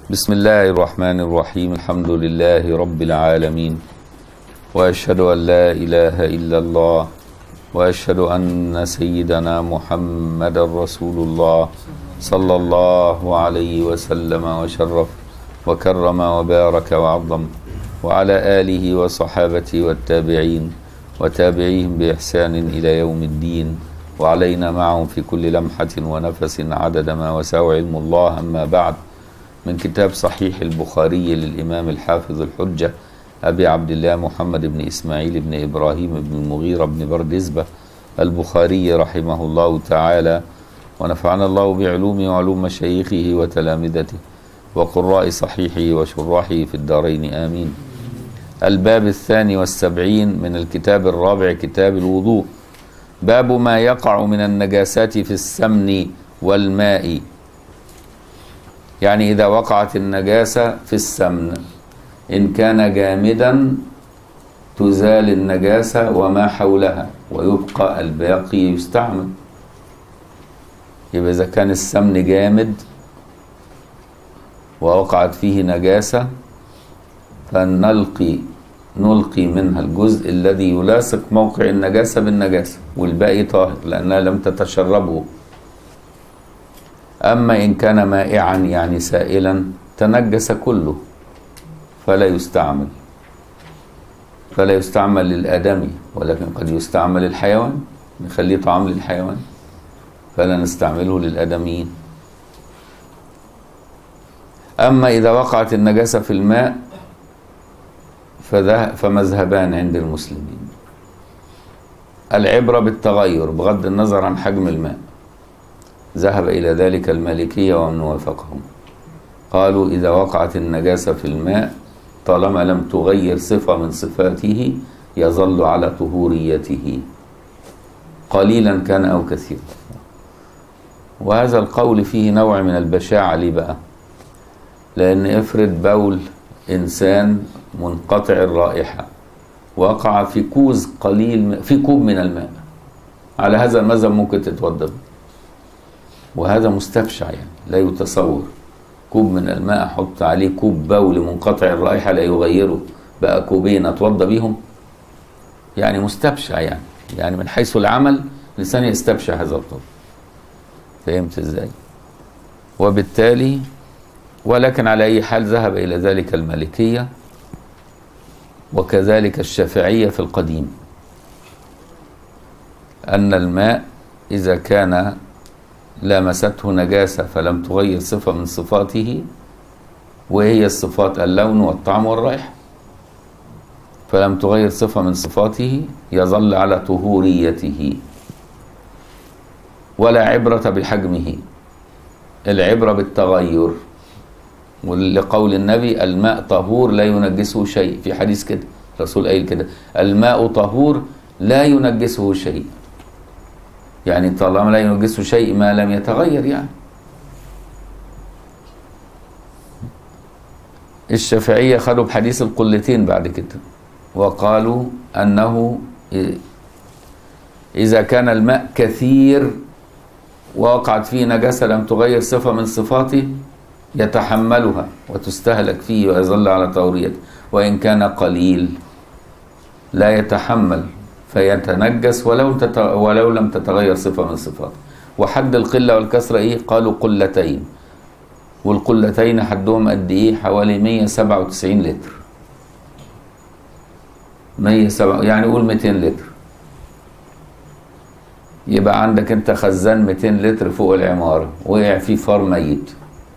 بسم الله الرحمن الرحيم الحمد لله رب العالمين واشهد ان لا اله الا الله واشهد ان سيدنا محمد رسول الله صلى الله عليه وسلم وشرف وكرم وبارك وعظم وعلى اله وصحابته والتابعين وتابعيهم باحسان الى يوم الدين وعلينا معهم في كل لمحه ونفس عدد ما وسع علم الله اما بعد من كتاب صحيح البخاري للإمام الحافظ الحجة أبي عبد الله محمد بن إسماعيل بن إبراهيم بن المغيرة بن بردزبة البخاري رحمه الله تعالى ونفعنا الله بعلومه وعلوم مشايخه وتلامذته وقراء صحيحه وشراحه في الدارين آمين الباب الثاني والسبعين من الكتاب الرابع كتاب الوضوء باب ما يقع من النجاسات في السمن والماء يعني إذا وقعت النجاسة في السمن إن كان جامدا تزال النجاسة وما حولها ويبقى الباقي يستعمل يبقى إذا كان السمن جامد ووقعت فيه نجاسة فنلقي نلقي منها الجزء الذي يلاصق موقع النجاسة بالنجاسة والباقي طاهر لأنها لم تتشربه أما إن كان مائعا يعني سائلا تنجس كله فلا يستعمل فلا يستعمل للآدمي ولكن قد يستعمل للحيوان نخليه طعام للحيوان فلا نستعمله للآدميين أما إذا وقعت النجاسة في الماء فذه فمذهبان عند المسلمين العبرة بالتغير بغض النظر عن حجم الماء ذهب إلى ذلك المالكية ومن وافقهم قالوا إذا وقعت النجاسة في الماء طالما لم تغير صفة من صفاته يظل على طهوريته قليلا كان أو كثيرا وهذا القول فيه نوع من البشاعة ليه بقى لأن افرض بول إنسان منقطع الرائحة وقع في كوز قليل في كوب من الماء على هذا المذهب ممكن تتوضا وهذا مستبشع يعني لا يتصور كوب من الماء احط عليه كوب بول منقطع الرائحه لا يغيره بقى كوبين اتوضى بيهم يعني مستبشع يعني يعني من حيث العمل الانسان يستبشع هذا القول فهمت ازاي وبالتالي ولكن على اي حال ذهب الى ذلك المالكيه وكذلك الشافعيه في القديم ان الماء اذا كان لامسته نجاسة فلم تغير صفة من صفاته وهي الصفات اللون والطعم والرائحة فلم تغير صفة من صفاته يظل على طهوريته ولا عبرة بحجمه العبرة بالتغير ولقول النبي الماء طهور لا ينجسه شيء في حديث كده الرسول قايل كده الماء طهور لا ينجسه شيء يعني طالما لا ينجسه شيء ما لم يتغير يعني الشافعية خدوا بحديث القلتين بعد كده وقالوا أنه إذا كان الماء كثير ووقعت فيه نجاسة لم تغير صفة من صفاته يتحملها وتستهلك فيه ويظل على طوريته وإن كان قليل لا يتحمل فيتنجس ولو تت... ولو لم تتغير صفه من صفاته وحد القله والكسره ايه قالوا قلتين والقلتين حدهم قد ايه حوالي 197 لتر 107 يعني قول 200 لتر يبقى عندك انت خزان 200 لتر فوق العماره وقع فيه فار ميت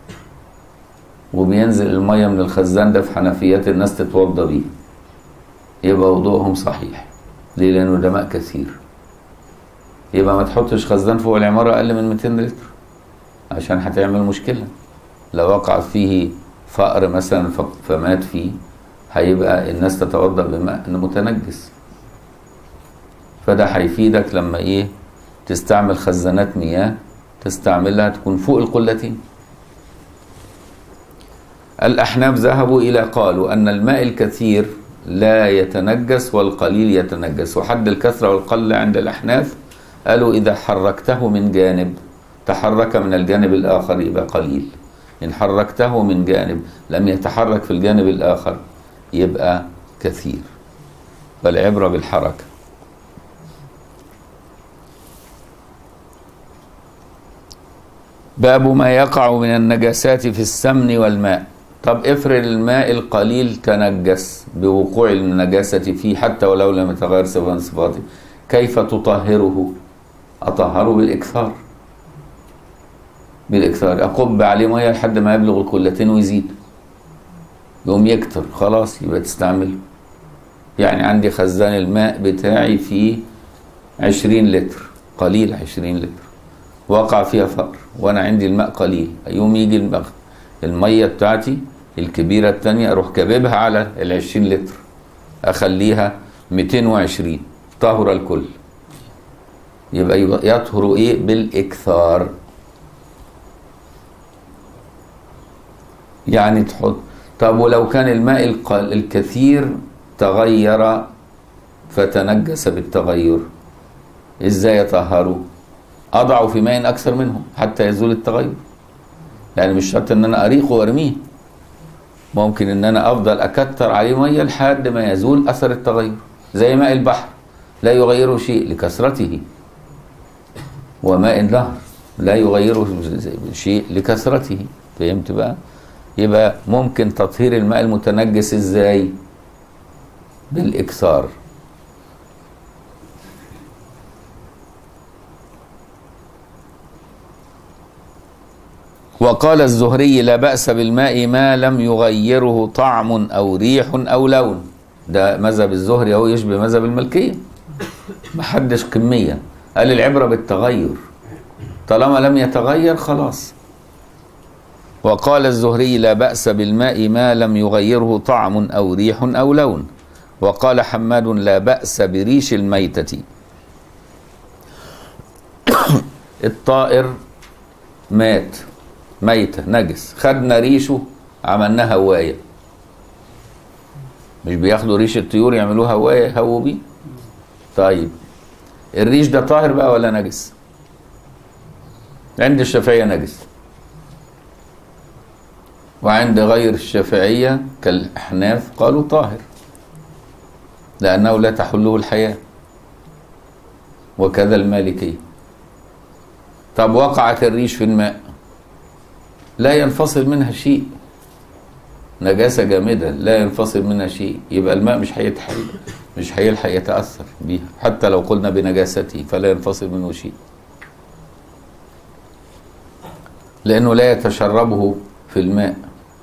وبينزل الميه من الخزان ده في حنفيات الناس تتوضى بيه يبقى وضوءهم صحيح ليه؟ لأنه ده ماء كثير. يبقى ما تحطش خزان فوق العمارة أقل من 200 لتر عشان هتعمل مشكلة. لو وقع فيه فأر مثلا فمات فيه هيبقى الناس تتوضأ بماء متنجس. فده هيفيدك لما إيه؟ تستعمل خزانات مياه تستعملها تكون فوق القلتين. الأحناف ذهبوا إلى قالوا أن الماء الكثير لا يتنجس والقليل يتنجس وحد الكثرة والقلة عند الأحناف قالوا إذا حركته من جانب تحرك من الجانب الآخر يبقى قليل إن حركته من جانب لم يتحرك في الجانب الآخر يبقى كثير فالعبرة بالحركة باب ما يقع من النجاسات في السمن والماء طب افرض الماء القليل تنجس بوقوع النجاسة فيه حتى ولو لم يتغير صفة من صفاته كيف تطهره أطهره بالإكثار بالإكثار أقب عليه مية لحد ما يبلغ الكلتين ويزيد يقوم يكتر خلاص يبقى تستعمله يعني عندي خزان الماء بتاعي فيه عشرين لتر قليل عشرين لتر وقع فيها فقر وانا عندي الماء قليل يوم يجي الماء الميه بتاعتي الكبيره الثانيه اروح كاببها على ال 20 لتر اخليها 220 طهر الكل يبقى يطهر ايه بالاكثار يعني تحط طب ولو كان الماء القل... الكثير تغير فتنجس بالتغير ازاي يطهره اضعه في ماء اكثر منه حتى يزول التغير يعني مش شرط ان انا اريقه وارميه ممكن ان انا افضل اكتر عليه ميه لحد ما يزول اثر التغير زي ماء البحر لا يغيره شيء لكثرته وماء النهر لا يغيره شيء لكثرته فهمت بقى يبقى ممكن تطهير الماء المتنجس ازاي بالاكثار وقال الزهري لا بأس بالماء ما لم يغيره طعم أو ريح أو لون ده مذهب الزهري هو يشبه مذهب الملكية محدش كمية قال العبرة بالتغير طالما لم يتغير خلاص وقال الزهري لا بأس بالماء ما لم يغيره طعم أو ريح أو لون وقال حماد لا بأس بريش الميتة الطائر مات ميتة نجس خدنا ريشه عملناه هواية مش بياخدوا ريش الطيور يعملوه هواية يهووا بيه طيب الريش ده طاهر بقى ولا نجس عند الشافعية نجس وعند غير الشافعية كالأحناف قالوا طاهر لأنه لا تحله الحياة وكذا المالكية طب وقعت الريش في الماء لا ينفصل منها شيء نجاسة جامدة لا ينفصل منها شيء يبقى الماء مش هيتحل مش هيلحق يتأثر بيها حتى لو قلنا بنجاسته فلا ينفصل منه شيء لأنه لا يتشربه في الماء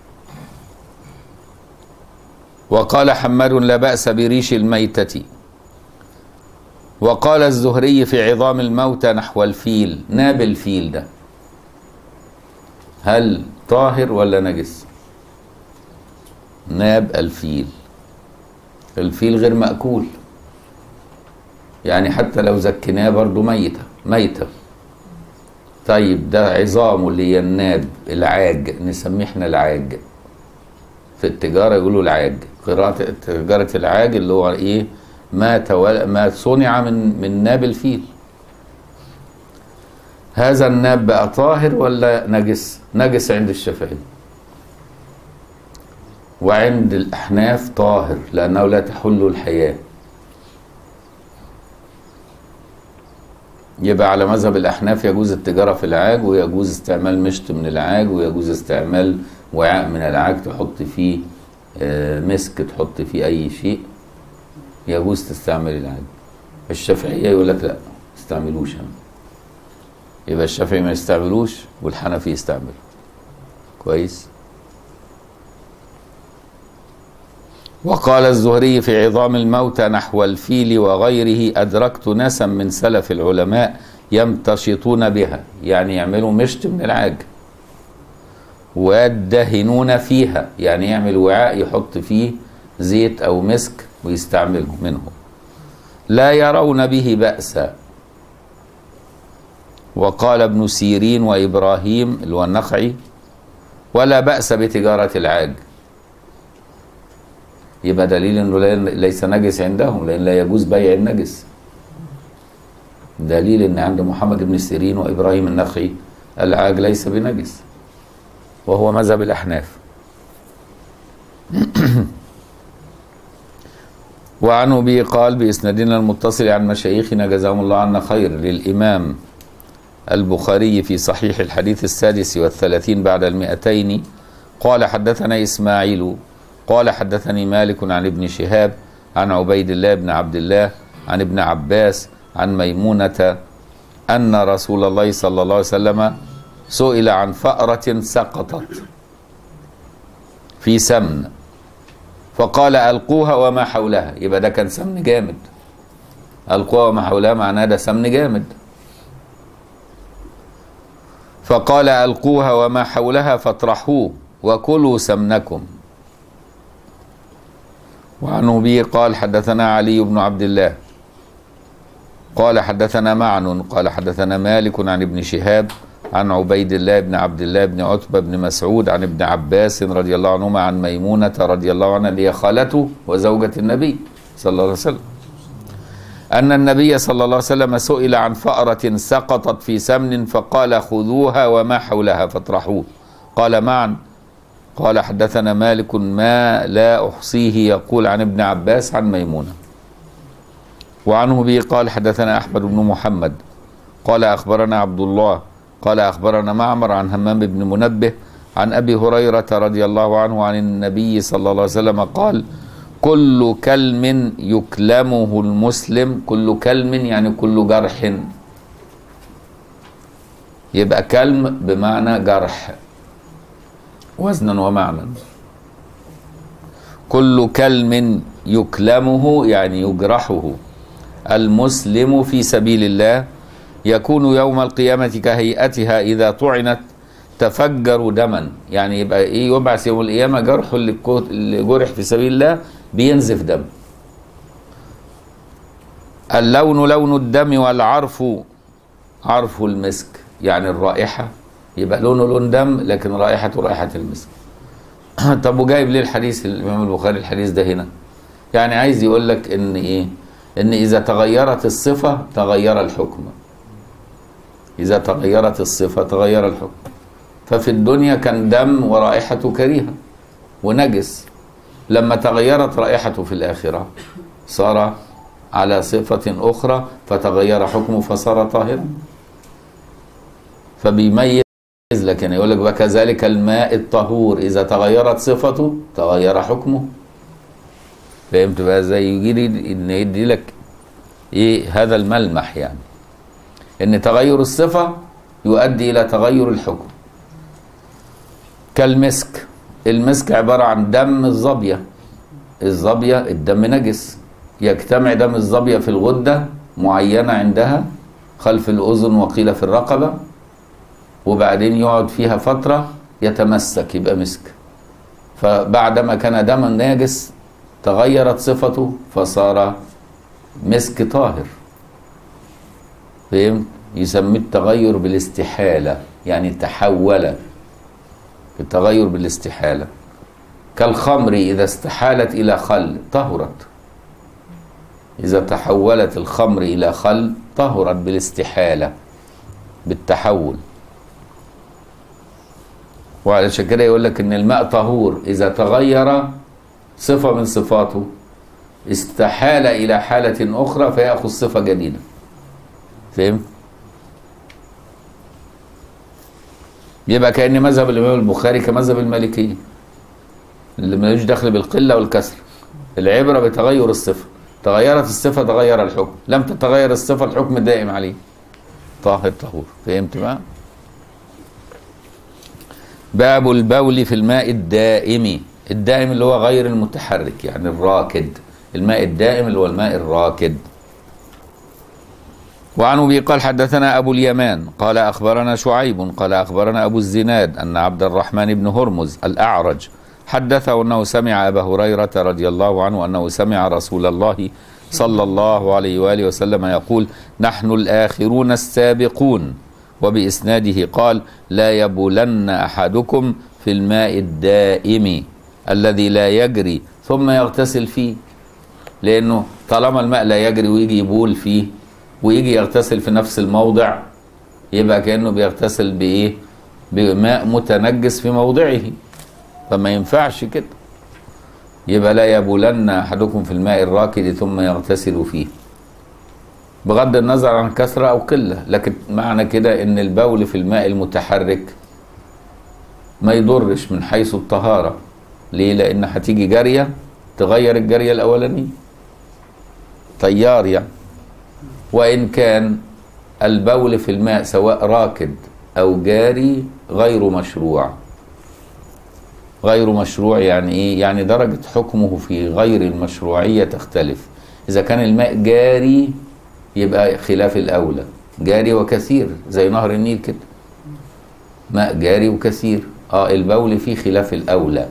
وقال حماد لا بأس بريش الميتة وقال الزهري في عظام الموتى نحو الفيل ناب الفيل ده هل طاهر ولا نجس ناب الفيل الفيل غير مأكول يعني حتى لو زكيناه برضه ميتة ميتة طيب ده عظامه اللي هي الناب العاج نسميه احنا العاج في التجارة يقولوا العاج قراءة تجارة العاج اللي هو ايه ما تول... ما صنع من من ناب الفيل هذا الناب بقى طاهر ولا نجس نجس عند الشافعي وعند الأحناف طاهر لأنه لا تحل الحياة يبقى على مذهب الأحناف يجوز التجارة في العاج ويجوز استعمال مشط من العاج ويجوز استعمال وعاء من العاج تحط فيه مسك تحط فيه أي شيء يجوز تستعمل العاج الشافعية يقول لك لا استعملوش أنا. يبقى الشافعي ما يستعملوش والحنفي يستعمل كويس وقال الزهري في عظام الموتى نحو الفيل وغيره أدركت ناسا من سلف العلماء يمتشطون بها يعني يعملوا مشط من العاج ويدهنون فيها يعني يعمل وعاء يحط فيه زيت أو مسك ويستعمله منه لا يرون به بأسا وقال ابن سيرين وإبراهيم اللي هو النخعي ولا بأس بتجارة العاج يبقى دليل انه ليس نجس عندهم لان لا يجوز بيع النجس دليل ان عند محمد بن سيرين وابراهيم النخعي العاج ليس بنجس وهو مذهب الأحناف وعنه به قال بإسنادنا المتصل عن مشايخنا جزاهم الله عنا خير للإمام البخاري في صحيح الحديث السادس والثلاثين بعد المئتين قال حدثنا إسماعيل قال حدثني مالك عن ابن شهاب عن عبيد الله بن عبد الله عن ابن عباس عن ميمونة أن رسول الله صلى الله عليه وسلم سئل عن فأرة سقطت في سمن فقال ألقوها وما حولها يبقى ده كان سمن جامد ألقوها وما حولها معناه ده سمن جامد فقال ألقوها وما حولها فاطرحوه وكلوا سمنكم وعنه به قال حدثنا علي بن عبد الله قال حدثنا معن قال حدثنا مالك عن ابن شهاب عن عبيد الله بن عبد الله بن عتبة بن مسعود عن ابن عباس رضي الله عنهما عن ميمونة رضي الله عنها اللي هي خالته وزوجة النبي صلى الله عليه وسلم أن النبي صلى الله عليه وسلم سئل عن فأرة سقطت في سمن فقال خذوها وما حولها فاطرحوه قال معا قال حدثنا مالك ما لا أحصيه يقول عن ابن عباس عن ميمونة وعنه به قال حدثنا أحمد بن محمد قال أخبرنا عبد الله قال أخبرنا معمر عن همام بن منبه عن أبي هريرة رضي الله عنه عن النبي صلى الله عليه وسلم قال كل كلم يكلمه المسلم كل كلم يعني كل جرح يبقى كلم بمعنى جرح وزنا ومعنى كل كلم يكلمه يعني يجرحه المسلم في سبيل الله يكون يوم القيامة كهيئتها إذا طعنت تفجر دما يعني يبقى إيه يبعث يوم القيامة جرح اللي كو- اللي جرح في سبيل الله بينزف دم اللون لون الدم والعرف عرف المسك يعني الرائحة يبقى لونه لون دم لكن رائحته رائحة المسك طب وجايب ليه الحديث الإمام البخاري الحديث ده هنا يعني عايز يقول لك إن إيه إن إذا تغيرت الصفة تغير الحكم إذا تغيرت الصفة تغير الحكم ففي الدنيا كان دم ورائحته كريهة ونجس لما تغيرت رائحته في الآخرة صار على صفة أخرى فتغير حكمه فصار طاهرا فبيميز لك يعني يقول لك وكذلك الماء الطهور إذا تغيرت صفته تغير حكمه فهمت بقى ازاي يجي لي ان يدي لك ايه هذا الملمح يعني ان تغير الصفه يؤدي الى تغير الحكم كالمسك المسك عباره عن دم الظبيه الظبيه الدم نجس يجتمع دم الظبيه في الغده معينه عندها خلف الاذن وقيل في الرقبه وبعدين يقعد فيها فتره يتمسك يبقى مسك فبعدما كان دما ناجس تغيرت صفته فصار مسك طاهر فهمت يسميه التغير بالاستحالة يعني تحول التغير بالاستحالة كالخمر إذا استحالت إلى خل طهرت إذا تحولت الخمر إلى خل طهرت بالاستحالة بالتحول وعلشان كده يقول لك إن الماء طهور إذا تغير صفة من صفاته استحال إلى حالة أخرى فيأخذ صفة جديدة فهمت؟ يبقى كأن مذهب الإمام البخاري كمذهب المالكية اللي ملوش دخل بالقلة والكسر العبرة بتغير الصفة تغيرت الصفة تغير الحكم لم تتغير الصفة الحكم دائم عليه طاهر طهور فهمت بقى؟ باب البول في الماء الدائم الدائم اللي هو غير المتحرك يعني الراكد الماء الدائم اللي هو الماء الراكد وعن ابي قال حدثنا ابو اليمان قال اخبرنا شعيب قال اخبرنا ابو الزناد ان عبد الرحمن بن هرمز الاعرج حدثه انه سمع ابا هريره رضي الله عنه انه سمع رسول الله صلى الله عليه واله وسلم يقول نحن الاخرون السابقون وباسناده قال لا يبولن احدكم في الماء الدائم الذي لا يجري ثم يغتسل فيه لانه طالما الماء لا يجري ويجي يبول فيه ويجي يغتسل في نفس الموضع يبقى كانه بيغتسل بايه بماء متنجس في موضعه فما ينفعش كده يبقى لا يبولن احدكم في الماء الراكد ثم يغتسل فيه بغض النظر عن كثرة أو قلة لكن معنى كده إن البول في الماء المتحرك ما يضرش من حيث الطهارة ليه؟ لأن هتيجي جارية تغير الجارية الأولانية طيار يعني وإن كان البول في الماء سواء راكد أو جاري غير مشروع غير مشروع يعني إيه؟ يعني درجة حكمه في غير المشروعية تختلف إذا كان الماء جاري يبقى خلاف الأولى جاري وكثير زي نهر النيل كده ماء جاري وكثير اه البول فيه خلاف الأولى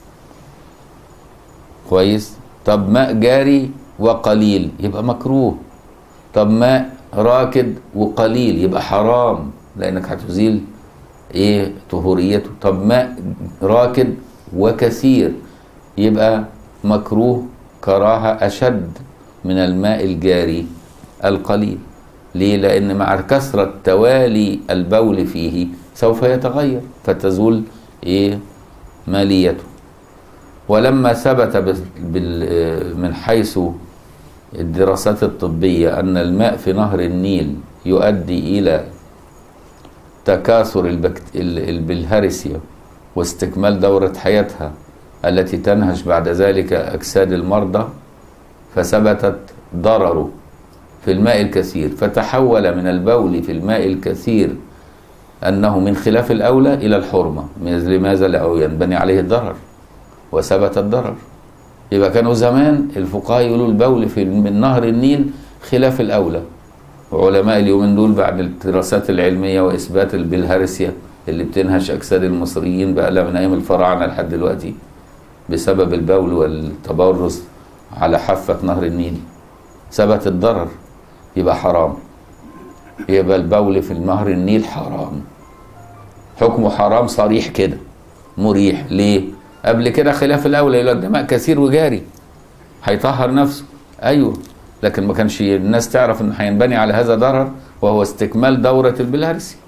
كويس طب ماء جاري وقليل يبقى مكروه طب ماء راكد وقليل يبقى حرام لأنك هتزيل ايه طهوريته طب ماء راكد وكثير يبقى مكروه كراهة أشد من الماء الجاري القليل ليه لأن مع كثرة توالي البول فيه سوف يتغير فتزول إيه ماليته ولما ثبت بال- بال- من حيث الدراسات الطبية أن الماء في نهر النيل يؤدي إلى تكاثر البكت... ال- البلهارسيا واستكمال دورة حياتها التي تنهش بعد ذلك أجساد المرضى فثبتت ضرره في الماء الكثير فتحول من البول في الماء الكثير أنه من خلاف الأولى إلى الحرمة لماذا لأو ينبني عليه الضرر وثبت الضرر يبقى كانوا زمان الفقهاء يقولوا البول في من نهر النيل خلاف الأولى وعلماء اليومين دول بعد الدراسات العلمية وإثبات البلهارسيا اللي بتنهش أجساد المصريين بقى لها من أيام الفراعنة لحد دلوقتي بسبب البول والتبرز على حافة نهر النيل ثبت الضرر يبقى حرام يبقى البول في نهر النيل حرام حكمه حرام صريح كده مريح ليه قبل كده خلاف الاولى يقول لك ده ماء كثير وجاري هيطهر نفسه ايوه لكن ما كانش الناس تعرف ان هينبني على هذا ضرر وهو استكمال دوره البلهارسي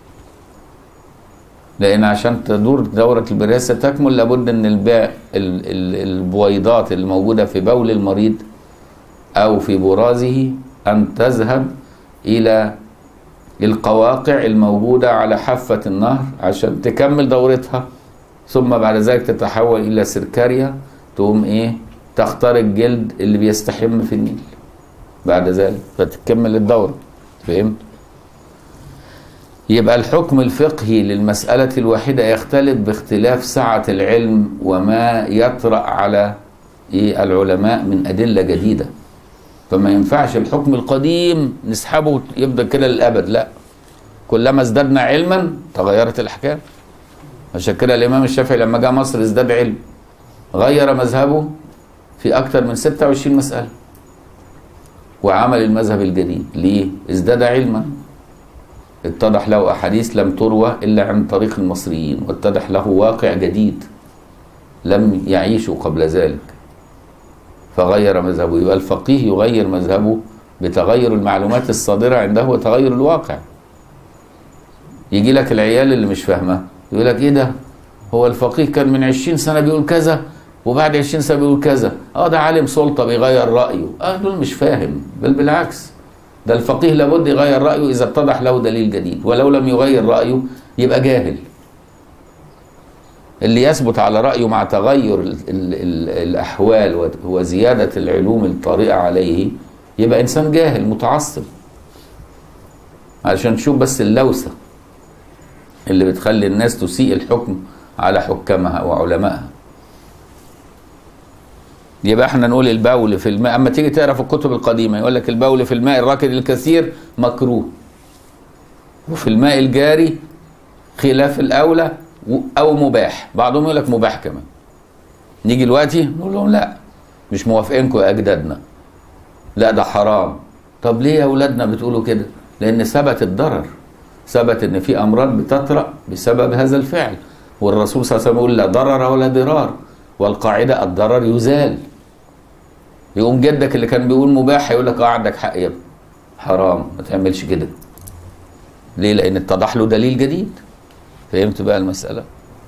لان عشان تدور دوره البلهارسي تكمل لابد ان الباء ال- ال- البويضات الموجوده في بول المريض او في برازه ان تذهب الى القواقع الموجوده على حافه النهر عشان تكمل دورتها ثم بعد ذلك تتحول الى سركاريا تقوم ايه تخترق جلد اللي بيستحم في النيل بعد ذلك فتكمل الدوره فهمت يبقى الحكم الفقهي للمسألة الواحدة يختلف باختلاف سعة العلم وما يطرأ على إيه العلماء من أدلة جديدة فما ينفعش الحكم القديم نسحبه يبدأ كده للأبد لا كلما ازددنا علما تغيرت الأحكام عشان كده الإمام الشافعي لما جاء مصر ازداد علم غير مذهبه في أكثر من 26 مسألة وعمل المذهب الجديد ليه؟ ازداد علما اتضح له أحاديث لم تروى إلا عن طريق المصريين واتضح له واقع جديد لم يعيشوا قبل ذلك فغير مذهبه يبقى الفقيه يغير مذهبه بتغير المعلومات الصادرة عنده وتغير الواقع يجي لك العيال اللي مش فاهمة يقول لك ايه ده هو الفقيه كان من عشرين سنة بيقول كذا وبعد عشرين سنة بيقول كذا اه ده عالم سلطة بيغير رأيه اه دول مش فاهم بل بالعكس ده الفقيه لابد يغير رأيه إذا اتضح له دليل جديد ولو لم يغير رأيه يبقى جاهل اللي يثبت على رأيه مع تغير ال ال ال الأحوال وزيادة العلوم الطارئة عليه يبقى إنسان جاهل متعصب علشان تشوف بس اللوثة اللي بتخلي الناس تسيء الحكم على حكامها وعلمائها يبقى احنا نقول البول في الماء اما تيجي تقرا في الكتب القديمه يقول لك البول في الماء الراكد الكثير مكروه وفي الماء الجاري خلاف الاولى او مباح بعضهم يقول لك مباح كمان نيجي دلوقتي نقول لهم لا مش موافقينكم يا اجدادنا لا ده حرام طب ليه يا اولادنا بتقولوا كده لان ثبت الضرر ثبت ان في امراض بتطرا بسبب هذا الفعل والرسول صلى الله عليه وسلم يقول لا ضرر ولا ضرار والقاعده الضرر يزال يقوم جدك اللي كان بيقول مباح يقول لك اه عندك حق يا ابني حرام ما تعملش كده ليه لان اتضح له دليل جديد فهمت بقى المسألة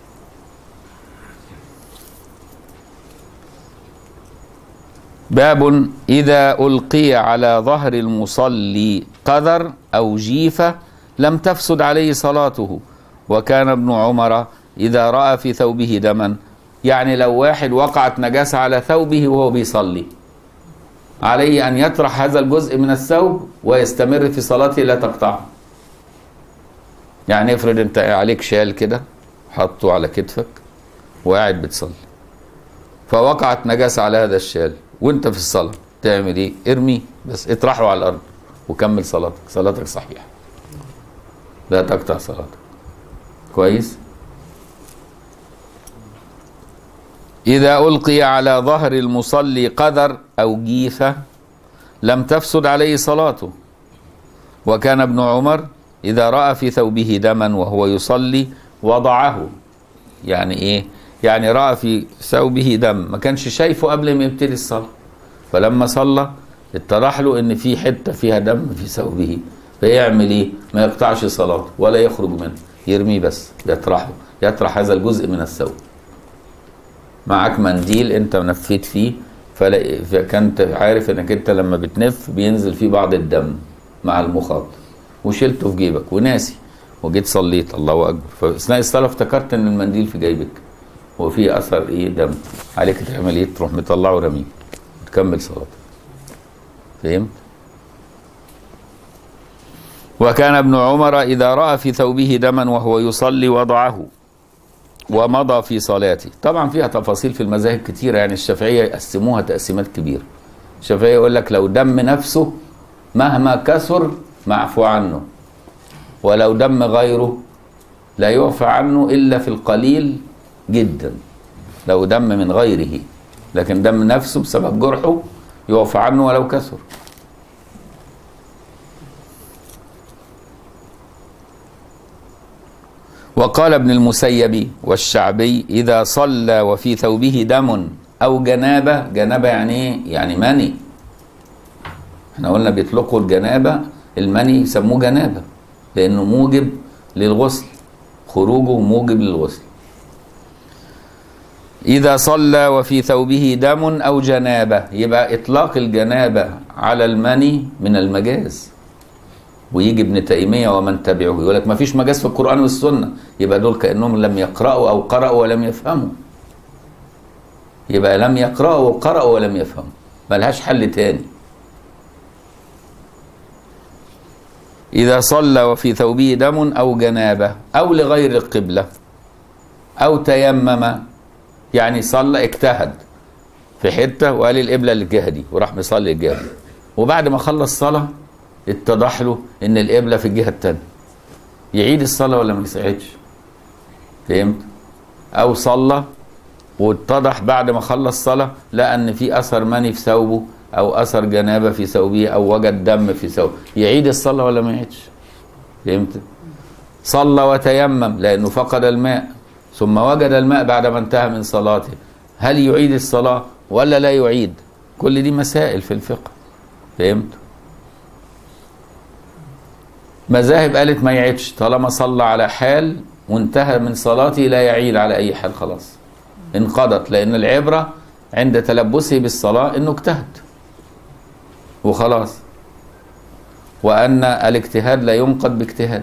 باب إذا ألقي على ظهر المصلي قذر أو جيفة لم تفسد عليه صلاته وكان ابن عمر إذا رأى في ثوبه دما يعني لو واحد وقعت نجاسة على ثوبه وهو بيصلي عليه أن يطرح هذا الجزء من الثوب ويستمر في صلاته لا تقطعه يعني افرض انت عليك شال كده حطه على كتفك وقاعد بتصلي فوقعت نجاسة على هذا الشال وانت في الصلاة تعمل ايه ارميه بس اطرحه على الارض وكمل صلاتك صلاتك صحيحة لا تقطع صلاتك كويس إذا ألقي على ظهر المصلي قذر أو جيفة لم تفسد عليه صلاته وكان ابن عمر إذا رأى في ثوبه دما وهو يصلي وضعه يعني إيه؟ يعني رأى في ثوبه دم ما كانش شايفه قبل ما يبتدي الصلاة فلما صلى اتضح له إن في حتة فيها دم في ثوبه فيعمل إيه؟ ما يقطعش صلاته ولا يخرج منه يرميه بس يطرحه يطرح هذا الجزء من الثوب معاك منديل انت نفيت فيه فلا- فكنت عارف انك انت لما بتنف بينزل فيه بعض الدم مع المخاط وشلته في جيبك وناسي وجيت صليت الله اكبر فاثناء الصلاه افتكرت ان المنديل في جيبك وفيه اثر ايه دم عليك تعمل ايه تروح مطلعه ورميه تكمل صلاتك فهمت وكان ابن عمر اذا راى في ثوبه دما وهو يصلي وضعه ومضى في صلاته طبعا فيها تفاصيل في المذاهب كتيرة يعني الشافعية يقسموها تقسيمات كبيرة الشافعية يقول لك لو دم نفسه مهما كثر معفو عنه ولو دم غيره لا يعفى عنه إلا في القليل جدا لو دم من غيره لكن دم نفسه بسبب جرحه يعفى عنه ولو كثر وقال ابن المسيب والشعبي إذا صلى وفي ثوبه دم أو جنابة جنابة يعني إيه؟ يعني مني احنا قلنا بيطلقوا الجنابة المني يسموه جنابة لأنه موجب للغسل خروجه موجب للغسل إذا صلى وفي ثوبه دم أو جنابة يبقى إطلاق الجنابة على المني من المجاز ويجي ابن تيميه ومن تبعه يقول لك ما فيش مجاز في القران والسنه يبقى دول كانهم لم يقراوا او قراوا ولم يفهموا يبقى لم يقراوا وقراوا ولم يفهموا ملهاش حل تاني اذا صلى وفي ثوبه دم او جنابه او لغير القبله او تيمم يعني صلى اجتهد في حته وقال القبله للجهه دي وراح مصلي الجهه دي وبعد ما خلص صلاه اتضح له ان القبله في الجهه الثانيه يعيد الصلاه ولا ما يسعدش فهمت او صلى واتضح بعد ما خلص صلاه لقى ان في اثر مني في ثوبه او اثر جنابه في ثوبه او وجد دم في ثوبه يعيد الصلاه ولا ما يعيدش فهمت صلى وتيمم لانه فقد الماء ثم وجد الماء بعد ما انتهى من صلاته هل يعيد الصلاه ولا لا يعيد كل دي مسائل في الفقه فهمت مذاهب قالت ما يعيدش طالما صلى على حال وانتهى من صلاته لا يعيد على اي حال خلاص انقضت لان العبره عند تلبسه بالصلاه انه اجتهد وخلاص وان الاجتهاد لا ينقض باجتهاد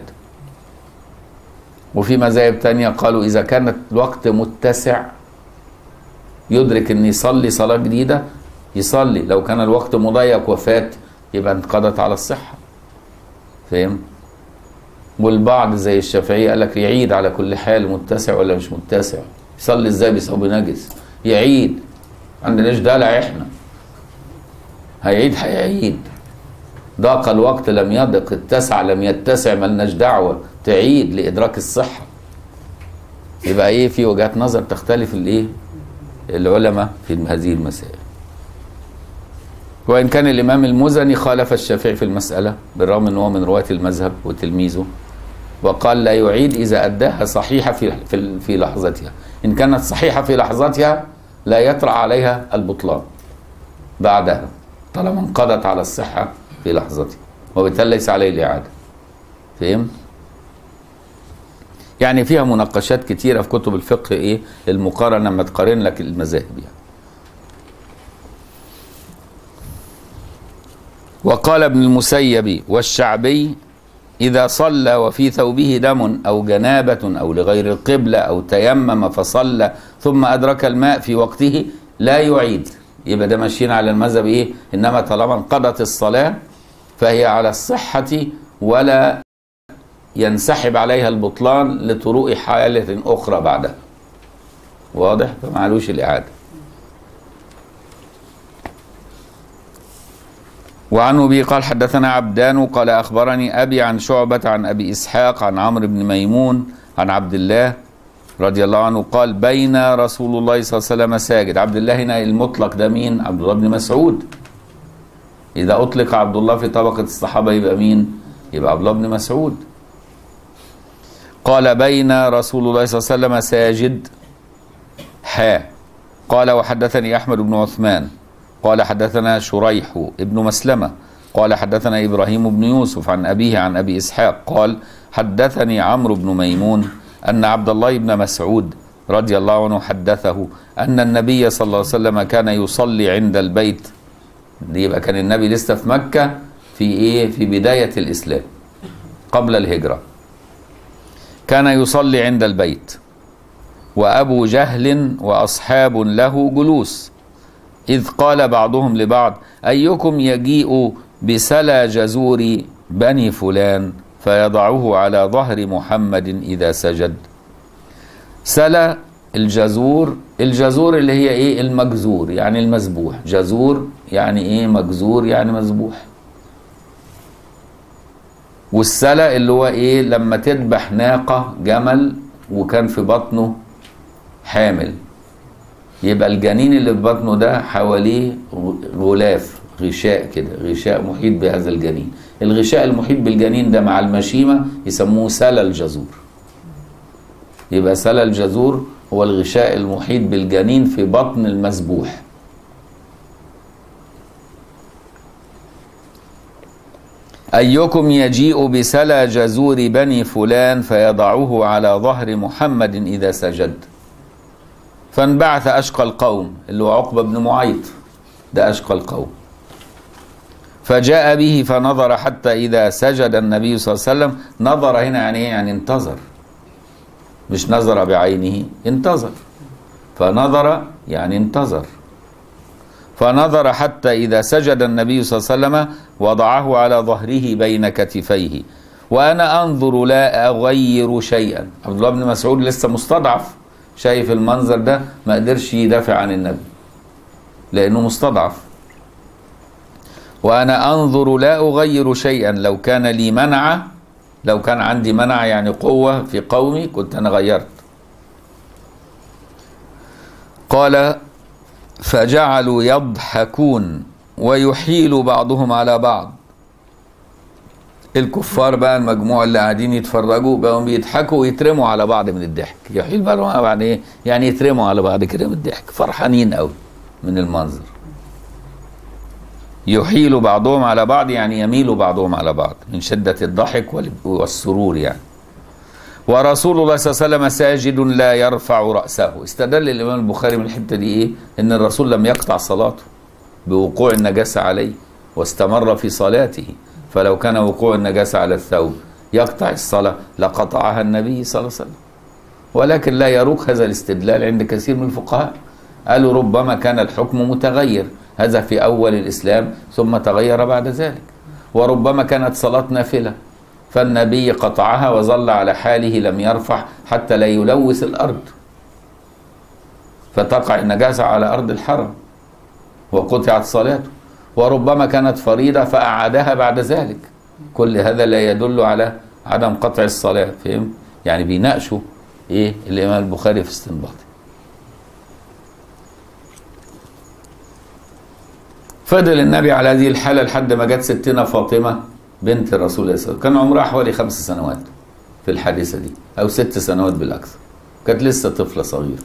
وفي مذاهب تانية قالوا اذا كانت الوقت متسع يدرك ان يصلي صلاه جديده يصلي لو كان الوقت مضيق وفات يبقى انقضت على الصحه فهمت والبعض زي الشافعية قال لك يعيد على كل حال متسع ولا مش متسع يصلي ازاي بثوب نجس يعيد عندناش دلع احنا هيعيد هيعيد ضاق الوقت لم يضق اتسع لم يتسع ملناش دعوة تعيد لإدراك الصحة يبقى ايه في وجهات نظر تختلف الايه العلماء في هذه المسائل وإن كان الإمام المزني خالف الشافعي في المسألة بالرغم أنه من رواة المذهب وتلميذه وقال لا يعيد إذا أداها صحيحة في في في لحظتها إن كانت صحيحة في لحظتها لا يطرأ عليها البطلان بعدها طالما انقضت على الصحة في لحظتها وبالتالي ليس عليه الإعادة فهم؟ يعني فيها مناقشات كتيرة في كتب الفقه إيه المقارنة لما تقارن لك المذاهب يعني وقال ابن المسيب والشعبي إذا صلى وفي ثوبه دم أو جنابة أو لغير القبلة أو تيمم فصلى ثم أدرك الماء في وقته لا يعيد يبقى ده ماشيين على المذهب إيه إنما طالما انقضت الصلاة فهي على الصحة ولا ينسحب عليها البطلان لطروء حالة أخرى بعدها واضح فمعلوش الإعادة وعن أبي قال حدثنا عبدان قال أخبرني أبي عن شعبة عن أبي إسحاق عن عمرو بن ميمون عن عبد الله رضي الله عنه قال بين رسول الله صلى الله عليه وسلم ساجد عبد الله هنا المطلق ده مين عبد الله بن مسعود إذا أطلق عبد الله في طبقة الصحابة يبقى مين يبقى عبد الله بن مسعود قال بين رسول الله صلى الله عليه وسلم ساجد حا قال وحدثني أحمد بن عثمان قال حدثنا شريح ابن مسلمة قال حدثنا إبراهيم بن يوسف عن أبيه عن أبي إسحاق قال حدثني عمرو بن ميمون أن عبد الله بن مسعود رضي الله عنه حدثه أن النبي صلى الله عليه وسلم كان يصلي عند البيت دي يبقى كان النبي لسه في مكة في إيه في بداية الإسلام قبل الهجرة كان يصلي عند البيت وأبو جهل وأصحاب له جلوس إذ قال بعضهم لبعض أيكم يجيء بسلا جزور بني فلان فيضعه على ظهر محمد إذا سجد سلا الجزور الجزور اللي هي ايه المجزور يعني المذبوح جزور يعني ايه مجزور يعني مذبوح والسلا اللي هو ايه لما تذبح ناقة جمل وكان في بطنه حامل يبقى الجنين اللي في بطنه ده حواليه غلاف غشاء كده غشاء محيط بهذا الجنين الغشاء المحيط بالجنين ده مع المشيمة يسموه سلا الجزور يبقى سلا الجزور هو الغشاء المحيط بالجنين في بطن المذبوح أيكم يجيء بسلا جزور بني فلان فيضعه على ظهر محمد إذا سجد فانبعث أشقى القوم اللي هو عقبة بن معيط ده أشقى القوم فجاء به فنظر حتى إذا سجد النبي صلى الله عليه وسلم نظر هنا يعني إيه يعني انتظر مش نظر بعينه انتظر فنظر يعني انتظر فنظر حتى إذا سجد النبي صلى الله عليه وسلم وضعه على ظهره بين كتفيه وأنا أنظر لا أغير شيئا عبد الله بن مسعود لسه مستضعف شايف المنظر ده ما قدرش يدافع عن النبي لأنه مستضعف وأنا أنظر لا أغير شيئا لو كان لي منع لو كان عندي منع يعني قوة في قومي كنت أنا غيرت قال فجعلوا يضحكون ويحيل بعضهم على بعض الكفار بقى المجموعة اللي قاعدين يتفرجوا بقوا بيضحكوا ويترموا على بعض من الضحك يحيل بعضهم على بعض ايه يعني يترموا على بعض كده من الضحك فرحانين قوي من المنظر يحيل بعضهم على بعض يعني يميل بعضهم على بعض من شدة الضحك والسرور يعني ورسول الله صلى الله عليه وسلم ساجد لا يرفع رأسه استدل الإمام البخاري من الحتة دي إيه إن الرسول لم يقطع صلاته بوقوع النجاسة عليه واستمر في صلاته فلو كان وقوع النجاسة على الثوب يقطع الصلاة لقطعها النبي صلى الله عليه وسلم ولكن لا يروق هذا الاستدلال عند كثير من الفقهاء قالوا ربما كان الحكم متغير هذا في أول الإسلام ثم تغير بعد ذلك وربما كانت صلاة نافلة فالنبي قطعها وظل على حاله لم يرفع حتى لا يلوث الأرض فتقع النجاسة على أرض الحرم وقطعت صلاته وربما كانت فريضة فأعادها بعد ذلك كل هذا لا يدل على عدم قطع الصلاة فهم يعني بيناقشوا إيه الإمام البخاري في استنباطه فضل النبي على هذه الحالة لحد ما جت ستنا فاطمة بنت الرسول صلى الله عليه وسلم كان عمرها حوالي خمس سنوات في الحادثة دي أو ست سنوات بالأكثر كانت لسه طفلة صغيرة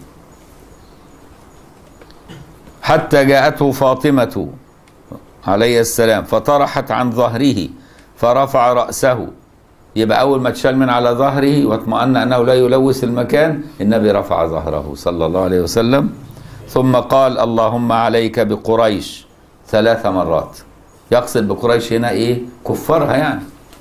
حتى جاءته فاطمة عليه السلام فطرحت عن ظهره فرفع رأسه يبقى أول ما اتشال من على ظهره واطمأن أنه لا يلوث المكان النبي رفع ظهره صلى الله عليه وسلم ثم قال اللهم عليك بقريش ثلاث مرات يقصد بقريش هنا إيه كفارها يعني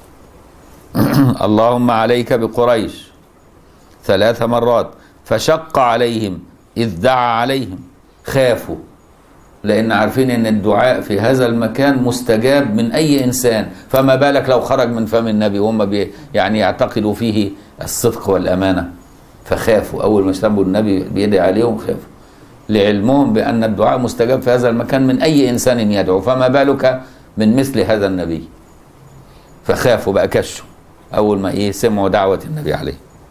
اللهم عليك بقريش ثلاث مرات فشق عليهم إذ دعا عليهم خافوا لأن عارفين أن الدعاء في هذا المكان مستجاب من أي إنسان فما بالك لو خرج من فم النبي وهم بي يعني يعتقدوا فيه الصدق والأمانة فخافوا أول ما سموا النبي بيدعي عليهم خافوا لعلمهم بأن الدعاء مستجاب في هذا المكان من أي إنسان يدعو فما بالك من مثل هذا النبي فخافوا بقى كشوا أول ما إيه سمعوا دعوة النبي عليه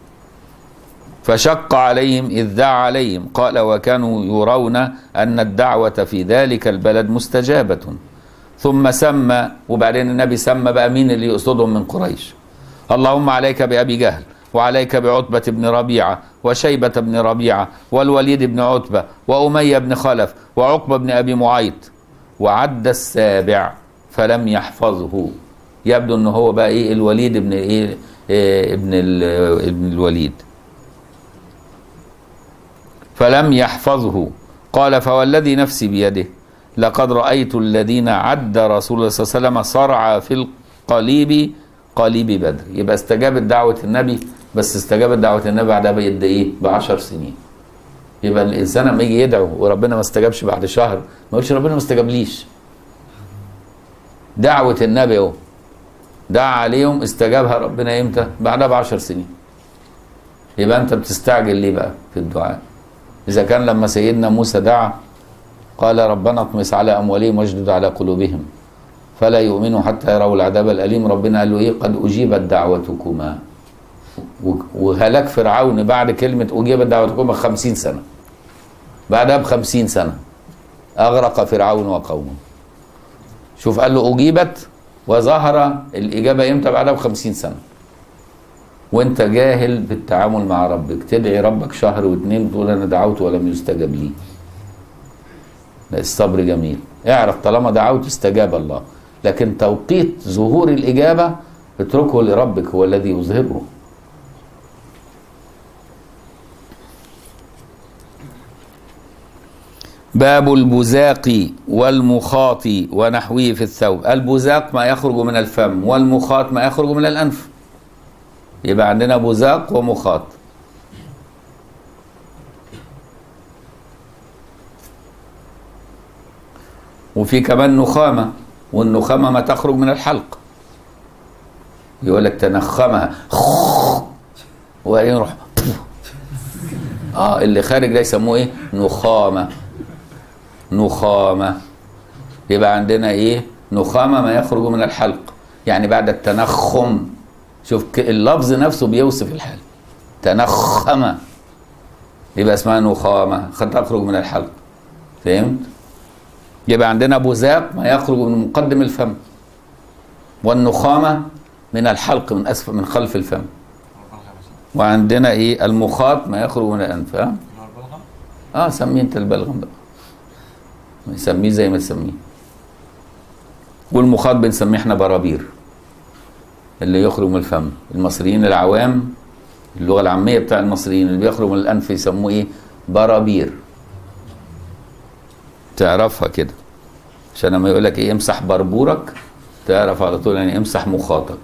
فشق عليهم إذ دعا عليهم قال وكانوا يرون أن الدعوة في ذلك البلد مستجابة ثم سمى وبعدين النبي سمى بقى مين اللي يقصدهم من قريش اللهم عليك بأبي جهل وعليك بعتبة بن ربيعة وشيبة بن ربيعة والوليد بن عتبة وأمية بن خلف وعقبة بن أبي معيط وعد السابع فلم يحفظه يبدو أنه هو بقى إيه الوليد بن إيه, إيه ابن, ابن الوليد فلم يحفظه قال فوالذي نفسي بيده لقد رأيت الذين عد رسول الله صلى الله عليه وسلم صرع في القليب قليب بدر يبقى استجابت دعوة النبي بس استجابت دعوة النبي بعدها بقد ايه؟ بعشر سنين يبقى الانسان لما يجي يدعو وربنا ما استجابش بعد شهر ما يقولش ربنا ما استجابليش دعوة النبي اهو دعا عليهم استجابها ربنا امتى؟ بعدها بعشر سنين يبقى انت بتستعجل ليه بقى في الدعاء؟ إذا كان لما سيدنا موسى دعا قال ربنا اطمس على أموالهم واجدد على قلوبهم فلا يؤمنوا حتى يروا العذاب الأليم ربنا قال له إيه قد أجيبت دعوتكما وهلاك فرعون بعد كلمة أجيبت دعوتكما خمسين سنة بعدها بخمسين سنة أغرق فرعون وقومه شوف قال له أجيبت وظهر الإجابة إمتى بعدها بخمسين سنة وانت جاهل بالتعامل مع ربك تدعي ربك شهر واتنين تقول انا دعوت ولم يستجب لي لا الصبر جميل اعرف طالما دعوت استجاب الله لكن توقيت ظهور الإجابة اتركه لربك هو الذي يظهره باب البزاق والمخاط ونحوه في الثوب البزاق ما يخرج من الفم والمخاط ما يخرج من الأنف يبقى عندنا بزاق ومخاط وفي كمان نخامة والنخامة ما تخرج من الحلق يقول لك تنخمها وبعدين يروح اه اللي خارج ده يسموه ايه نخامة نخامة يبقى عندنا ايه نخامة ما يخرج من الحلق يعني بعد التنخم شوف اللفظ نفسه بيوصف الحال تنخم يبقى اسمها نخامة تخرج من الحلق فهمت؟ يبقى عندنا بزاق ما يخرج من مقدم الفم والنخامة من الحلق من أسفل من خلف الفم وعندنا ايه المخاط ما يخرج من الانف ها اه سميه انت البلغم بقى يسميه زي ما تسميه والمخاط بنسميه احنا برابير اللي يخرج من الفم المصريين العوام اللغه العاميه بتاع المصريين اللي بيخرج من الانف يسموه ايه برابير تعرفها كده عشان لما يقول لك ايه امسح بربورك تعرف على طول يعني امسح مخاطك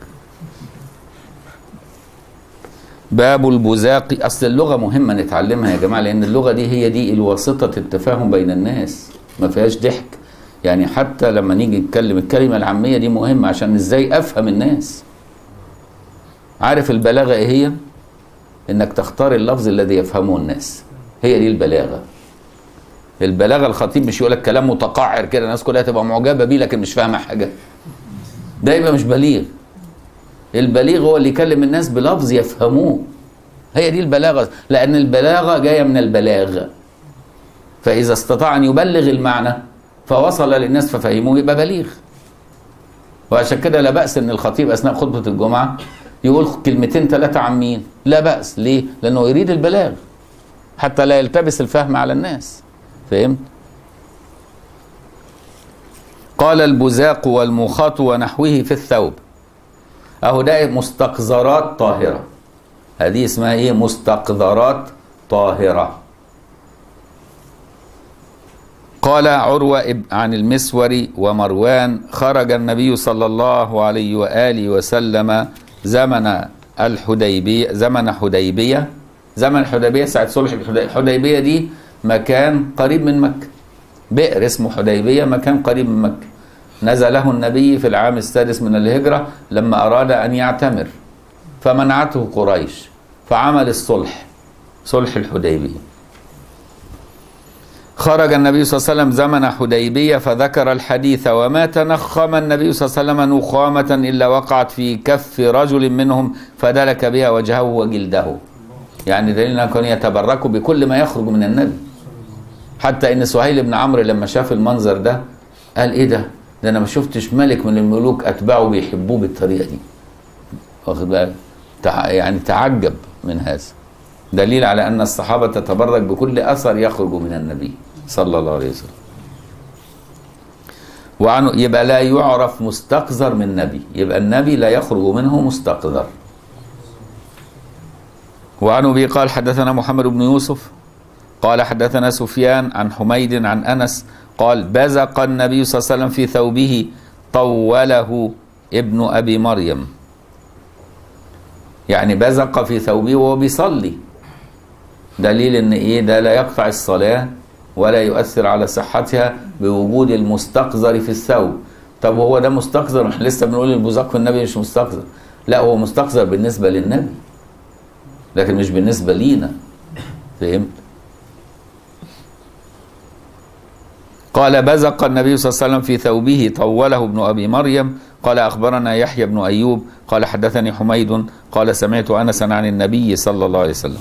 باب البزاق اصل اللغه مهمه نتعلمها يا جماعه لان اللغه دي هي دي الواسطه التفاهم بين الناس ما فيهاش ضحك يعني حتى لما نيجي نتكلم الكلمه العاميه دي مهمه عشان ازاي افهم الناس عارف البلاغه ايه هي انك تختار اللفظ الذي يفهمه الناس هي دي البلاغه البلاغه الخطيب مش يقول لك كلام متقعر كده الناس كلها تبقى معجبه بيه لكن مش فاهمه حاجه ده يبقى مش بليغ البليغ هو اللي يكلم الناس بلفظ يفهموه هي دي البلاغه لان البلاغه جايه من البلاغ فاذا استطاع ان يبلغ المعنى فوصل للناس ففهموه يبقى بليغ وعشان كده لا باس ان الخطيب اثناء خطبه الجمعه يقول كلمتين ثلاثه عن مين لا باس ليه لانه يريد البلاغ حتى لا يلتبس الفهم على الناس فهمت قال البزاق والمخاط ونحوه في الثوب اهو ده مستقذرات طاهره هذه اسمها ايه مستقذرات طاهره قال عروة عن المسور ومروان خرج النبي صلى الله عليه وآله وسلم زمن الحديبية زمن حديبية زمن الحديبية ساعة صلح الحديبية دي مكان قريب من مكة بئر اسمه حديبية مكان قريب من مكة نزله النبي في العام السادس من الهجرة لما أراد أن يعتمر فمنعته قريش فعمل الصلح صلح الحديبية خرج النبي صلى الله عليه وسلم زمن حديبية فذكر الحديث وما تنخم النبي صلى الله عليه وسلم نخامة إلا وقعت في كف رجل منهم فدلك بها وجهه وجلده يعني دليل أنه كان يتبرك بكل ما يخرج من النبي حتى ان سهيل بن عمرو لما شاف المنظر ده قال ايه ده ده انا ما شفتش ملك من الملوك اتباعه بيحبوه بالطريقه دي واخد بالك تع- يعني تعجب من هذا دليل على ان الصحابه تتبرك بكل اثر يخرج من النبي صلى الله عليه وسلم وعنه يبقى لا يعرف مستقذر من نبي يبقى النبي لا يخرج منه مستقذر وعن ابي قال حدثنا محمد بن يوسف قال حدثنا سفيان عن حميد عن انس قال بزق النبي صلى الله عليه وسلم في ثوبه طوله ابن ابي مريم يعني بزق في ثوبه وهو بيصلي دليل ان ايه ده لا يقطع الصلاه ولا يؤثر على صحتها بوجود المستقذر في الثوب طب هو ده مستقذر احنا لسه بنقول البزاق في النبي مش مستقذر لا هو مستقذر بالنسبه للنبي لكن مش بالنسبه لينا فهمت قال بزق النبي صلى الله عليه وسلم في ثوبه طوله ابن ابي مريم قال اخبرنا يحيى بن ايوب قال حدثني حميد قال سمعت انسا عن النبي صلى الله عليه وسلم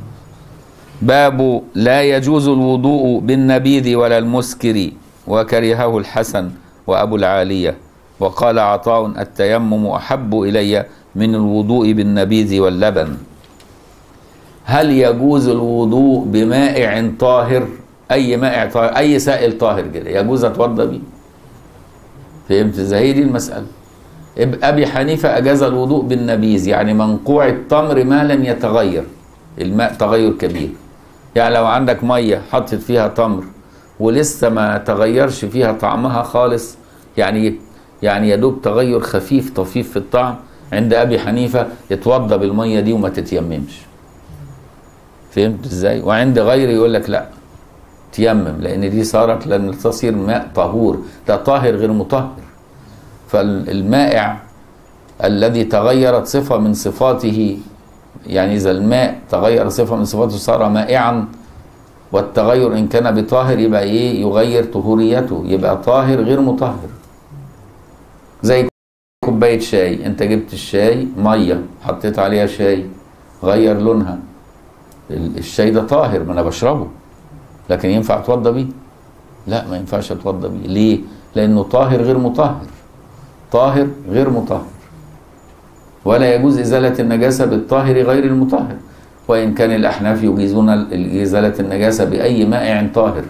باب لا يجوز الوضوء بالنبيذ ولا المسكر وكرهه الحسن وابو العاليه وقال عطاء التيمم احب الي من الوضوء بالنبيذ واللبن هل يجوز الوضوء بمائع طاهر اي مائع طاهر اي سائل طاهر كده يجوز اتوضى بيه فهمت ازاي هي دي المساله اب- ابي حنيفه اجاز الوضوء بالنبيذ يعني منقوع التمر ما لم يتغير الماء تغير كبير يعني لو عندك ميه حطت فيها تمر ولسه ما تغيرش فيها طعمها خالص يعني يعني يا دوب تغير خفيف طفيف في الطعم عند ابي حنيفه يتوضى بالميه دي وما تتيممش فهمت ازاي وعند غيره يقول لك لا تيمم لان دي صارت لن تصير ماء طهور ده طاهر غير مطهر فالمائع الذي تغيرت صفه من صفاته يعني اذا الماء تغير صفه من صفاته صار مائعا والتغير ان كان بطاهر يبقى ايه يغير طهوريته يبقى طاهر غير مطهر زي كوبايه شاي انت جبت الشاي ميه حطيت عليها شاي غير لونها ال- الشاي ده طاهر ما انا بشربه لكن ينفع اتوضى بيه لا ما ينفعش اتوضى بيه ليه لانه طاهر غير مطهر طاهر غير مطهر ولا يجوز ازاله النجاسه بالطاهر غير المطهر وان كان الاحناف يجيزون ال- ازاله النجاسه باي مائع طاهر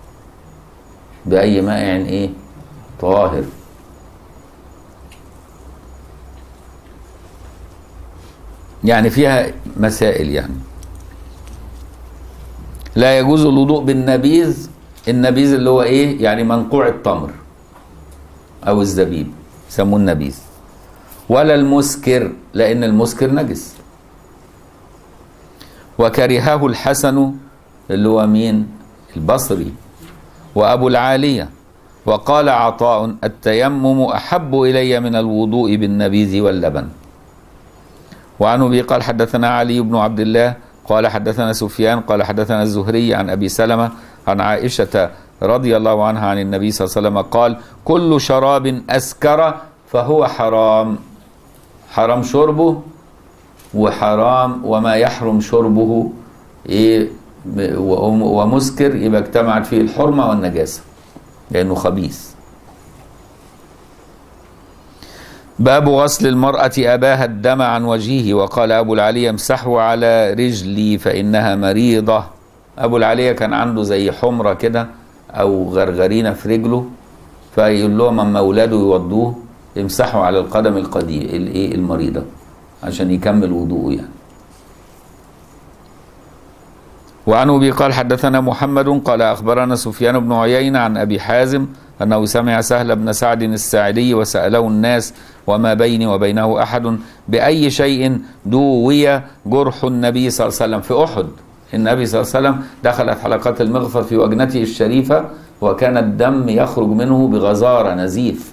باي مائع ايه طاهر يعني فيها مسائل يعني لا يجوز الوضوء بالنبيذ النبيذ اللي هو ايه يعني منقوع التمر او الزبيب يسموه النبيذ ولا المسكر لان المسكر نجس وكرهه الحسن اللي هو مين البصري وابو العاليه وقال عطاء التيمم احب الي من الوضوء بالنبيذ واللبن وعن ابي قال حدثنا علي بن عبد الله قال حدثنا سفيان قال حدثنا الزهري عن ابي سلمه عن عائشه رضي الله عنها عن النبي صلى الله عليه وسلم قال كل شراب اسكر فهو حرام حرام شربه وحرام وما يحرم شربه ايه ب- و- ومسكر يبقى اجتمعت فيه الحرمه والنجاسه لانه خبيث باب غسل المرأة أباها الدم عن وجهه وقال أبو العلي امسحوا على رجلي فإنها مريضة أبو العلي كان عنده زي حمرة كده أو غرغرينة في رجله فيقول لهم أما أولاده يوضوه يمسحه على القدم القديم الايه المريضه عشان يكمل وضوءه يعني وعن ابي قال حدثنا محمد قال اخبرنا سفيان بن عيينه عن ابي حازم انه سمع سهل بن سعد الساعدي وساله الناس وما بيني وبينه احد باي شيء دوي جرح النبي صلى الله عليه وسلم في احد النبي صلى الله عليه وسلم دخلت حلقات المغفر في وجنته الشريفه وكان الدم يخرج منه بغزاره نزيف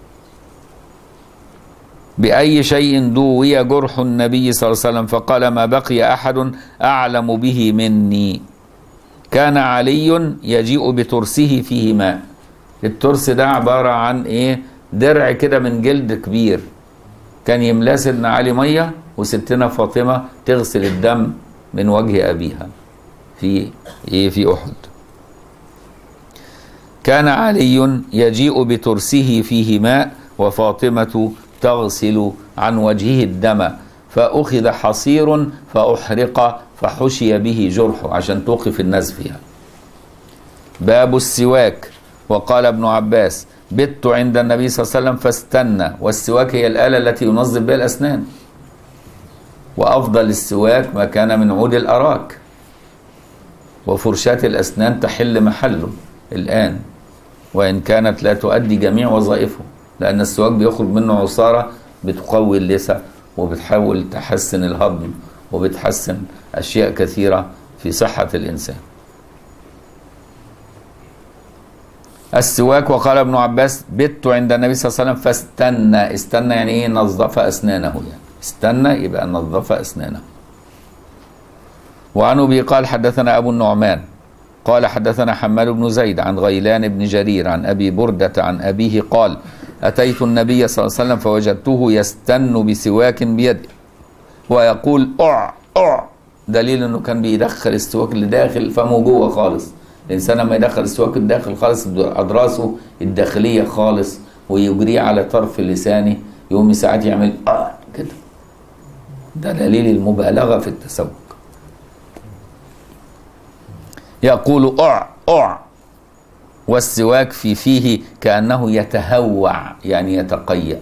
بأي شيء دوي جرح النبي صلى الله عليه وسلم فقال ما بقي أحد أعلم به مني كان علي يجيء بترسه فيه ماء الترس ده عبارة عن إيه درع كده من جلد كبير كان يملاه سيدنا علي مية وستنا فاطمة تغسل الدم من وجه أبيها في إيه في أحد كان علي يجيء بترسه فيه ماء وفاطمة تغسل عن وجهه الدم فأخذ حصير فأحرق فحشي به جرحه عشان توقف النزف يعني. باب السواك وقال ابن عباس بت عند النبي صلى الله عليه وسلم فاستنى والسواك هي الآلة التي ينظف بها الأسنان وأفضل السواك ما كان من عود الأراك وفرشاة الأسنان تحل محله الآن وإن كانت لا تؤدي جميع وظائفه لأن السواك بيخرج منه عصارة بتقوي اللثة وبتحاول تحسن الهضم وبتحسن أشياء كثيرة في صحة الإنسان السواك وقال ابن عباس بت عند النبي صلى الله عليه وسلم فاستنى استنى يعني ايه نظف اسنانه يعني استنى يبقى نظف اسنانه وعن ابي قال حدثنا ابو النعمان قال حدثنا حماد بن زيد عن غيلان بن جرير عن ابي برده عن ابيه قال اتيت النبي صلى الله عليه وسلم فوجدته يستن بسواك بيده ويقول اع اع دليل انه كان بيدخل السواك اللي داخل فمه جوه خالص الانسان لما يدخل السواك الداخل خالص اضراسه الداخليه خالص ويجريه على طرف لسانه يقوم ساعات يعمل آه كده ده دليل المبالغه في التسوق يقول اع اع والسواك في فيه كانه يتهوع يعني يتقيأ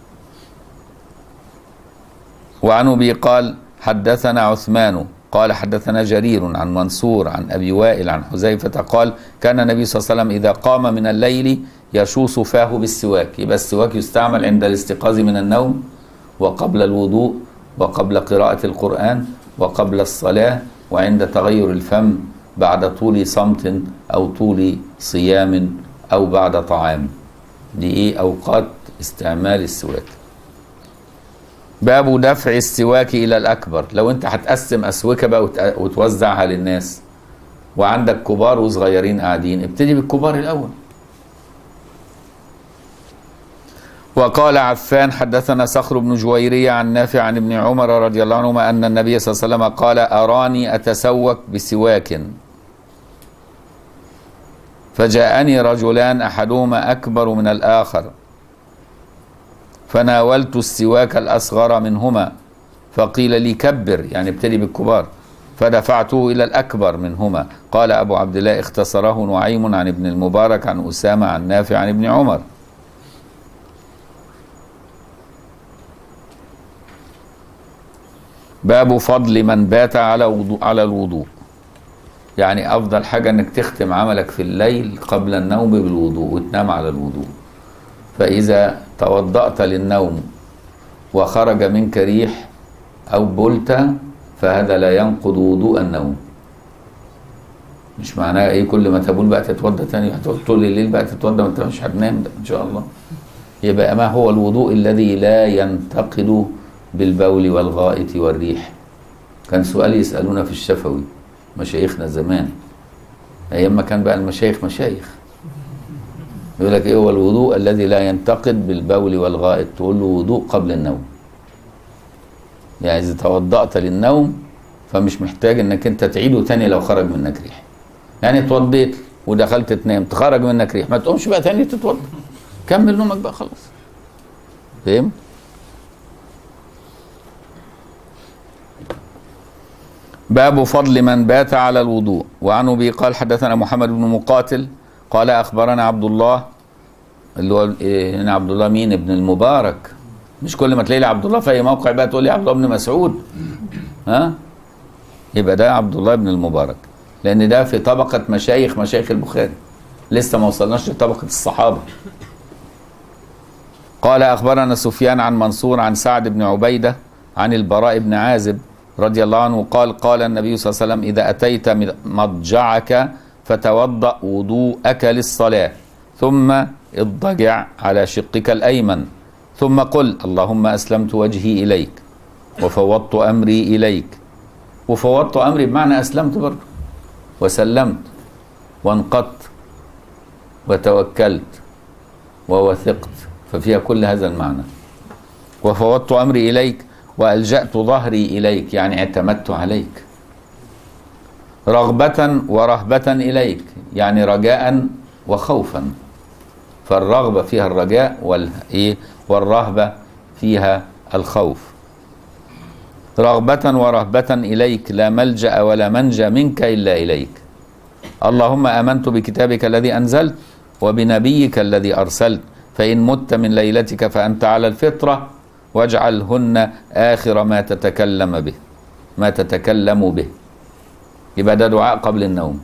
وعن ابي قال حدثنا عثمان قال حدثنا جرير عن منصور عن ابي وائل عن حذيفه قال كان النبي صلى الله عليه وسلم اذا قام من الليل يشوص فاه بالسواك يبقى السواك يستعمل عند الاستيقاظ من النوم وقبل الوضوء وقبل قراءه القران وقبل الصلاه وعند تغير الفم بعد طول صمت او طول صيام او بعد طعام دي ايه اوقات استعمال السواك باب دفع السواك الى الاكبر لو انت هتقسم اسوكه بقى وتوزعها للناس وعندك كبار وصغيرين قاعدين ابتدي بالكبار الاول وقال عفان حدثنا صخر بن جويرية عن نافع عن ابن عمر رضي الله عنهما أن النبي صلى الله عليه وسلم قال أراني أتسوك بسواك فجاءني رجلان أحدهما أكبر من الآخر فناولت السواك الأصغر منهما فقيل لي كبر يعني ابتدي بالكبار فدفعته إلى الأكبر منهما قال أبو عبد الله اختصره نعيم عن ابن المبارك عن أسامة عن نافع عن ابن عمر باب فضل من بات على وضوء على الوضوء يعني افضل حاجه انك تختم عملك في الليل قبل النوم بالوضوء وتنام على الوضوء فاذا توضأت للنوم وخرج منك ريح او بلت فهذا لا ينقض وضوء النوم مش معناه ايه كل ما تبول بقى تتوضا تاني هتقعد طول الليل بقى تتوضا وانت مش هتنام ده ان شاء الله يبقى ما هو الوضوء الذي لا ينتقد بالبول والغائط والريح كان سؤال يسألونا في الشفوي مشايخنا زمان أيام ما كان بقى المشايخ مشايخ يقول لك إيه هو الوضوء الذي لا ينتقد بالبول والغائط تقول له وضوء قبل النوم يعني إذا توضأت للنوم فمش محتاج إنك أنت تعيده تاني لو خرج منك ريح يعني اتوضيت ودخلت تنام تخرج منك ريح ما تقومش بقى تاني تتوضا كمل نومك بقى خلاص فهمت؟ باب فضل من بات على الوضوء وعن ابي قال حدثنا محمد بن مقاتل قال اخبرنا عبد الله اللي هو إيه هنا عبد الله مين ابن المبارك مش كل ما تلاقي لي عبد الله في اي موقع بقى تقول لي عبد الله بن مسعود ها يبقى ده عبد الله بن المبارك لان ده في طبقه مشايخ مشايخ البخاري لسه ما وصلناش لطبقه الصحابه قال اخبرنا سفيان عن منصور عن سعد بن عبيده عن البراء بن عازب رضي الله عنه قال قال النبي صلى الله عليه وسلم اذا اتيت مضجعك فتوضا وضوءك للصلاه ثم اضطجع على شقك الايمن ثم قل اللهم اسلمت وجهي اليك وفوضت امري اليك وفوضت امري بمعنى اسلمت برضه وسلمت وانقضت وتوكلت ووثقت ففيها كل هذا المعنى وفوضت امري اليك والجات ظهري اليك يعني اعتمدت عليك رغبه ورهبه اليك يعني رجاء وخوفا فالرغبه فيها الرجاء والايه والرهبه فيها الخوف رغبه ورهبه اليك لا ملجا ولا منجا منك الا اليك اللهم امنت بكتابك الذي انزلت وبنبيك الذي ارسلت فان مت من ليلتك فانت على الفطره واجعلهن اخر ما تتكلم به ما تتكلم به يبقى ده دعاء قبل النوم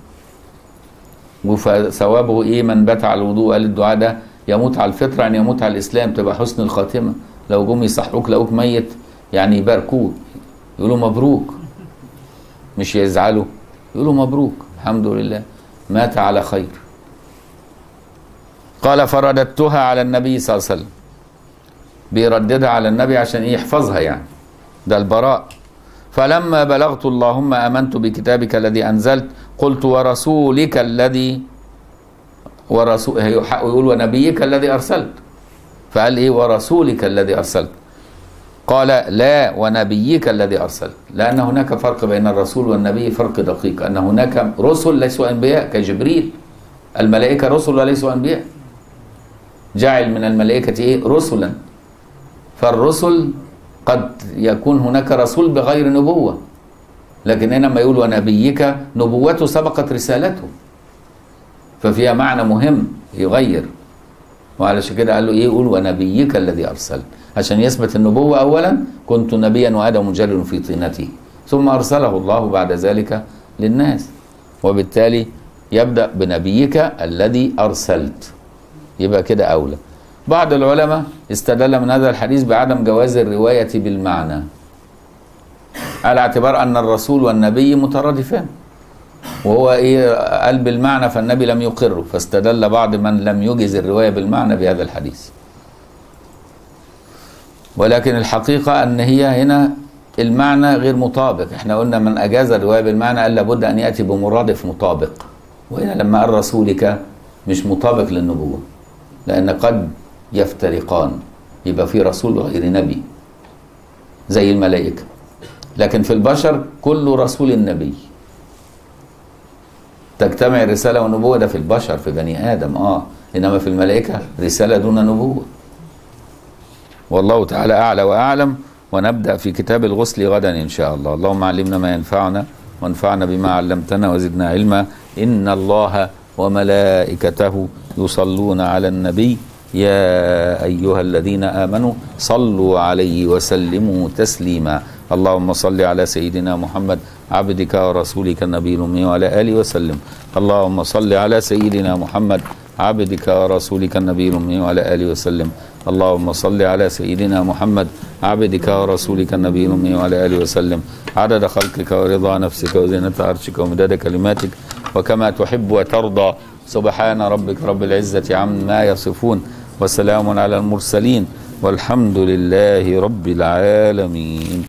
وثوابه ايه من بات على الوضوء قال الدعاء ده يموت على الفطره يعني يموت على الاسلام تبقى حسن الخاتمه لو جم يصحوك لقوك ميت يعني يباركوك يقولوا مبروك مش يزعلوا يقولوا مبروك الحمد لله مات على خير قال فرددتها على النبي صلى الله عليه وسلم بيرددها على النبي عشان ايه يحفظها يعني ده البراء فلما بلغت اللهم امنت بكتابك الذي انزلت قلت ورسولك الذي ورسول يقول ونبيك الذي ارسلت فقال ايه ورسولك الذي ارسلت قال لا ونبيك الذي ارسلت لان هناك فرق بين الرسول والنبي فرق دقيق ان هناك رسل ليسوا انبياء كجبريل الملائكه رسل وليسوا انبياء جعل من الملائكه ايه رسلا فالرسل قد يكون هناك رسول بغير نبوه لكن هنا ما يقول ونبيك نبوته سبقت رسالته ففيها معنى مهم يغير وعلشان كده قال له ايه يقول ونبيك الذي ارسلت عشان يثبت النبوه اولا كنت نبيا وادم جل في طينته ثم ارسله الله بعد ذلك للناس وبالتالي يبدا بنبيك الذي ارسلت يبقى كده اولى بعض العلماء استدل من هذا الحديث بعدم جواز الروايه بالمعنى على اعتبار ان الرسول والنبي مترادفان وهو ايه قال بالمعنى فالنبي لم يقره فاستدل بعض من لم يجز الروايه بالمعنى بهذا الحديث ولكن الحقيقه ان هي هنا المعنى غير مطابق احنا قلنا من اجاز الروايه بالمعنى قال لابد ان ياتي بمرادف مطابق وهنا لما قال رسولك مش مطابق للنبوه لان قد يفترقان يبقى في رسول غير نبي زي الملائكه لكن في البشر كل رسول نبي تجتمع الرسالة والنبوة ده في البشر في بني آدم آه إنما في الملائكة رسالة دون نبوة والله تعالى أعلى وأعلم ونبدأ في كتاب الغسل غدا إن شاء الله اللهم علمنا ما ينفعنا وانفعنا بما علمتنا وزدنا علما إن الله وملائكته يصلون على النبي يا أيها الذين آمنوا صلوا عليه وسلموا تسليما اللهم صل على سيدنا محمد عبدك ورسولك النبي الأمي وعلى آله وسلم اللهم صل على سيدنا محمد عبدك ورسولك النبي الأمي وعلى آله وسلم اللهم صل على سيدنا محمد عبدك ورسولك النبي الأمي وعلى آله وسلم عدد خلقك ورضا نفسك وزينة عرشك ومداد كلماتك وكما تحب وترضى سبحان ربك رب العزة عما يصفون وسلام على المرسلين والحمد لله رب العالمين